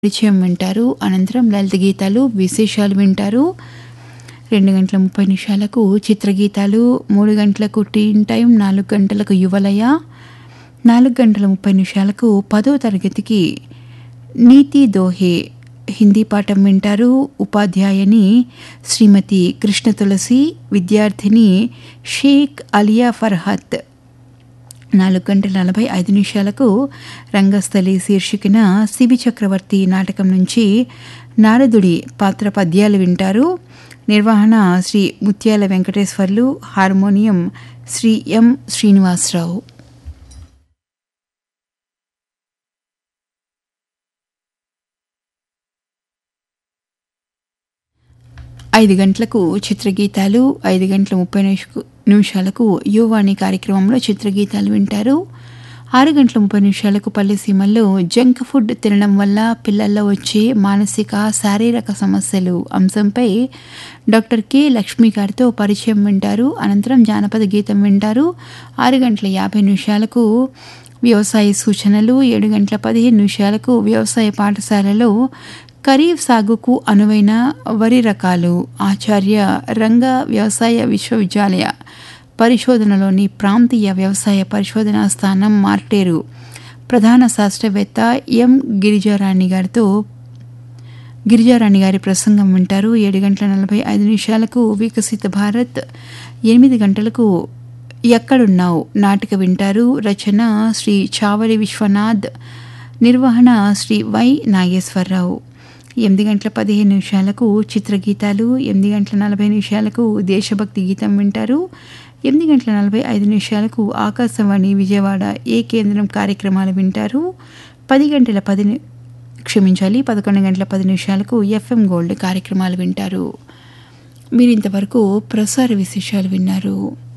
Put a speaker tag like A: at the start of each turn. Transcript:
A: పరిచయం వింటారు అనంతరం లలిత గీతాలు విశేషాలు వింటారు రెండు గంటల ముప్పై నిమిషాలకు చిత్రగీతాలు మూడు గంటలకు టీన్ టైం నాలుగు గంటలకు యువలయ నాలుగు గంటల ముప్పై నిమిషాలకు పదో తరగతికి నీతి దోహే హిందీ పాఠం వింటారు ఉపాధ్యాయుని శ్రీమతి కృష్ణ తులసి విద్యార్థిని షేక్ అలియా ఫర్హత్ నాలుగు గంటల నలభై ఐదు నిమిషాలకు రంగస్థలి శీర్షికన శివి చక్రవర్తి నాటకం నుంచి నారదుడి పాత్ర పద్యాలు వింటారు నిర్వహణ శ్రీ ముత్యాల వెంకటేశ్వర్లు హార్మోనియం శ్రీ ఎం శ్రీనివాసరావు ఐదు గంటలకు చిత్రగీతాలు ఐదు గంటల ముప్పై నిమిషకు నిమిషాలకు యువవాణి కార్యక్రమంలో చిత్రగీతాలు వింటారు ఆరు గంటల ముప్పై నిమిషాలకు పల్లె సీమల్లో జంక్ ఫుడ్ తినడం వల్ల పిల్లల్లో వచ్చే మానసిక శారీరక సమస్యలు అంశంపై డాక్టర్ కె లక్ష్మి గారితో పరిచయం వింటారు అనంతరం జానపద గీతం వింటారు ఆరు గంటల యాభై నిమిషాలకు వ్యవసాయ సూచనలు ఏడు గంటల పదిహేను నిమిషాలకు వ్యవసాయ పాఠశాలలో ఖరీఫ్ సాగుకు అనువైన వరి రకాలు ఆచార్య రంగ వ్యవసాయ విశ్వవిద్యాలయ పరిశోధనలోని ప్రాంతీయ వ్యవసాయ పరిశోధనా స్థానం మార్టేరు ప్రధాన శాస్త్రవేత్త ఎం గిరిజారాణి గారితో గిరిజారాణి గారి ప్రసంగం వింటారు ఏడు గంటల నలభై ఐదు నిమిషాలకు వికసిత భారత్ ఎనిమిది గంటలకు ఎక్కడున్నావు నాటిక వింటారు రచన శ్రీ చావలి విశ్వనాథ్ నిర్వహణ శ్రీ వై నాగేశ్వరరావు ఎనిమిది గంటల పదిహేను నిమిషాలకు చిత్రగీతాలు ఎనిమిది గంటల నలభై నిమిషాలకు దేశభక్తి గీతం వింటారు ఎనిమిది గంటల నలభై ఐదు నిమిషాలకు ఆకాశవాణి విజయవాడ ఏ కేంద్రం కార్యక్రమాలు వింటారు పది గంటల పది ని- క్షమించాలి పదకొండు గంటల పది నిమిషాలకు ఎఫ్ఎం గోల్డ్ కార్యక్రమాలు వింటారు మీరు ఇంతవరకు ప్రసార విశేషాలు విన్నారు